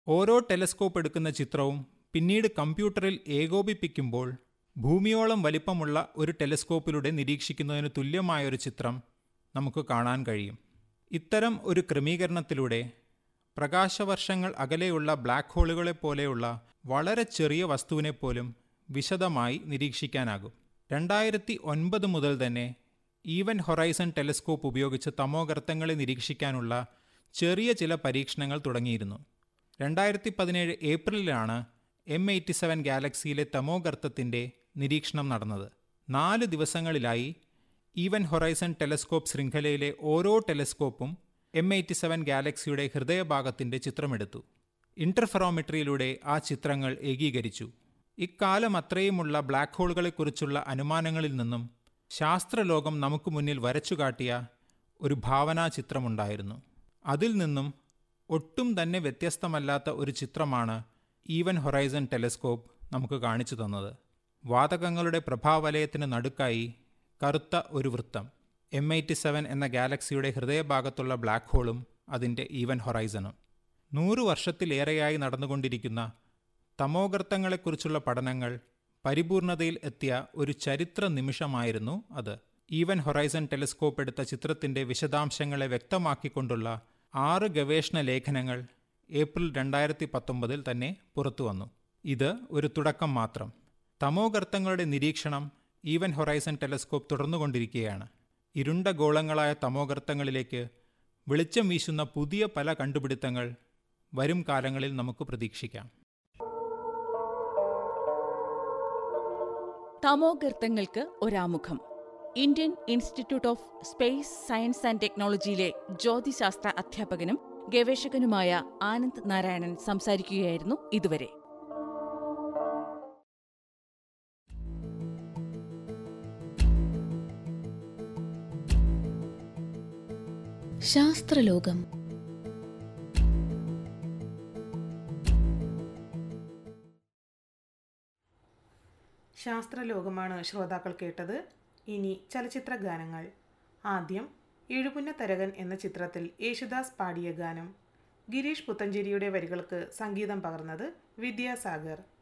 ഓരോ ടെലസ്കോപ്പ് എടുക്കുന്ന ചിത്രവും പിന്നീട് കമ്പ്യൂട്ടറിൽ ഏകോപിപ്പിക്കുമ്പോൾ ഭൂമിയോളം വലിപ്പമുള്ള ഒരു ടെലസ്കോപ്പിലൂടെ നിരീക്ഷിക്കുന്നതിന് തുല്യമായൊരു ചിത്രം നമുക്ക് കാണാൻ കഴിയും ഇത്തരം ഒരു ക്രമീകരണത്തിലൂടെ പ്രകാശവർഷങ്ങൾ അകലെയുള്ള ബ്ലാക്ക് ഹോളുകളെ പോലെയുള്ള വളരെ ചെറിയ വസ്തുവിനെ പോലും വിശദമായി നിരീക്ഷിക്കാനാകും രണ്ടായിരത്തി ഒൻപത് മുതൽ തന്നെ ഈവൻ ഹൊറൈസൺ ടെലസ്കോപ്പ് ഉപയോഗിച്ച് തമോഗർത്തങ്ങളെ നിരീക്ഷിക്കാനുള്ള ചെറിയ ചില പരീക്ഷണങ്ങൾ തുടങ്ങിയിരുന്നു രണ്ടായിരത്തി പതിനേഴ് ഏപ്രിലിലാണ് എം എയ്റ്റി സെവൻ ഗാലക്സിയിലെ തമോഗർത്തത്തിൻ്റെ നിരീക്ഷണം നടന്നത് നാല് ദിവസങ്ങളിലായി ഈവൻ ഹൊറൈസൺ ടെലസ്കോപ്പ് ശൃംഖലയിലെ ഓരോ ടെലസ്കോപ്പും എം എയ്റ്റി സെവൻ ഗാലക്സിയുടെ ഹൃദയഭാഗത്തിൻ്റെ ചിത്രമെടുത്തു ഇന്റർഫെറോമെട്രിയിലൂടെ ആ ചിത്രങ്ങൾ ഏകീകരിച്ചു ഇക്കാലം അത്രയുമുള്ള ബ്ലാക്ക് ഹോളുകളെക്കുറിച്ചുള്ള അനുമാനങ്ങളിൽ നിന്നും ശാസ്ത്രലോകം നമുക്ക് മുന്നിൽ വരച്ചുകാട്ടിയ ഒരു ഭാവനാ ചിത്രമുണ്ടായിരുന്നു അതിൽ നിന്നും ഒട്ടും തന്നെ വ്യത്യസ്തമല്ലാത്ത ഒരു ചിത്രമാണ് ഈവൻ ഹൊറൈസൺ ടെലസ്കോപ്പ് നമുക്ക് കാണിച്ചു തന്നത് വാതകങ്ങളുടെ പ്രഭാവലയത്തിന് നടുക്കായി കറുത്ത ഒരു വൃത്തം എം എയ്റ്റി സെവൻ എന്ന ഗാലക്സിയുടെ ഹൃദയഭാഗത്തുള്ള ബ്ലാക്ക് ഹോളും അതിൻ്റെ ഈവൻ ഹൊറൈസണും നൂറു വർഷത്തിലേറെയായി നടന്നുകൊണ്ടിരിക്കുന്ന തമോഗർത്തങ്ങളെക്കുറിച്ചുള്ള പഠനങ്ങൾ പരിപൂർണതയിൽ എത്തിയ ഒരു ചരിത്ര നിമിഷമായിരുന്നു അത് ഈവൻ ഹൊറൈസൺ ടെലിസ്കോപ്പ് എടുത്ത ചിത്രത്തിന്റെ വിശദാംശങ്ങളെ വ്യക്തമാക്കിക്കൊണ്ടുള്ള ആറ് ഗവേഷണ ലേഖനങ്ങൾ ഏപ്രിൽ രണ്ടായിരത്തി പത്തൊമ്പതിൽ തന്നെ പുറത്തുവന്നു ഇത് ഒരു തുടക്കം മാത്രം തമോഗർത്തങ്ങളുടെ നിരീക്ഷണം ഈവൻ ഹൊറൈസൺ ടെലസ്കോപ്പ് തുടർന്നുകൊണ്ടിരിക്കുകയാണ് ഇരുണ്ട ഗോളങ്ങളായ തമോഗർത്തങ്ങളിലേക്ക് വെളിച്ചം വീശുന്ന പുതിയ പല കണ്ടുപിടുത്തങ്ങൾ വരും കാലങ്ങളിൽ നമുക്ക് പ്രതീക്ഷിക്കാം തമോഗർത്തങ്ങൾക്ക് ഒരാമുഖം Indian Institute of Space Science and ടെക്നോളജിയിലെ ജ്യോതിശാസ്ത്ര അധ്യാപകനും ഗവേഷകനുമായ ആനന്ദ് നാരായണൻ സംസാരിക്കുകയായിരുന്നു ഇതുവരെ ശാസ്ത്രലോകം ശാസ്ത്രലോകമാണ് ശ്രോതാക്കൾ കേട്ടത് ഇനി ചലച്ചിത്ര ഗാനങ്ങൾ ആദ്യം എഴുപുന്ന തരകൻ എന്ന ചിത്രത്തിൽ യേശുദാസ് പാടിയ ഗാനം ഗിരീഷ് പുത്തഞ്ചേരിയുടെ വരികൾക്ക് സംഗീതം പകർന്നത് വിദ്യാസാഗർ